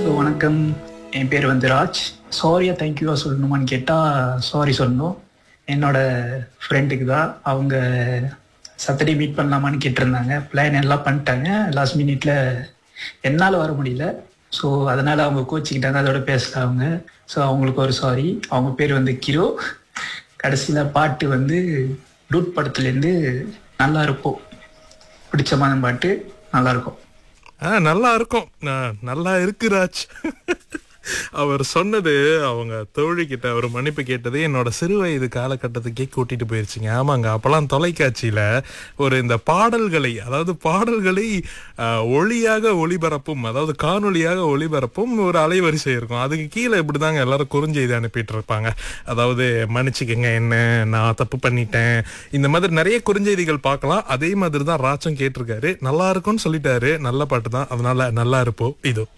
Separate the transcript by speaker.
Speaker 1: so வணக்கம் என் பேர் வந்து ராஜ் சாரியா தேங்க்யூவா சொல்லணுமான்னு கேட்டால் சாரி சொல்லணும் என்னோட ஃப்ரெண்டுக்கு தான் அவங்க சட்டர்டே மீட் பண்ணலாமான்னு கேட்டிருந்தாங்க பிளான் எல்லாம் பண்ணிட்டாங்க லாஸ்ட் மினிட்ல என்னால் வர முடியல ஸோ அதனால அவங்க கோச்சிக்கிட்டாங்க அதோட பேசல அவங்க ஸோ அவங்களுக்கு ஒரு சாரி அவங்க பேர் வந்து கிரோ கடைசியில் பாட்டு வந்து டூட் படத்துலேருந்து நல்லா இருப்போம் பிடிச்சமான பாட்டு நல்லா இருக்கும்
Speaker 2: ஆ நல்லா இருக்கும் ஆ, நல்லா இருக்கு ராஜ் அவர் சொன்னது அவங்க தோழி கிட்ட ஒரு மன்னிப்பு கேட்டது என்னோட சிறு வயது காலகட்டத்துக்கே கூட்டிட்டு போயிருச்சுங்க ஆமாங்க அப்பெல்லாம் தொலைக்காட்சியில ஒரு இந்த பாடல்களை அதாவது பாடல்களை ஆ, ஒளியாக ஒளிபரப்பும் அதாவது காணொளியாக ஒளிபரப்பும் ஒரு அலைவரிசை இருக்கும் அதுக்கு கீழே இப்படிதாங்க எல்லாரும் குறுஞ்செய்தி அனுப்பிட்டு இருப்பாங்க அதாவது மன்னிச்சுக்கங்க என்ன நான் தப்பு பண்ணிட்டேன் இந்த மாதிரி நிறைய குறுஞ்செய்திகள் பார்க்கலாம் அதே மாதிரி தான் ராச்சும் கேட்டிருக்காரு நல்லா இருக்கும்னு சொல்லிட்டாரு நல்ல பாட்டு தான் அதனால நல்லா இருப்போம் இதோ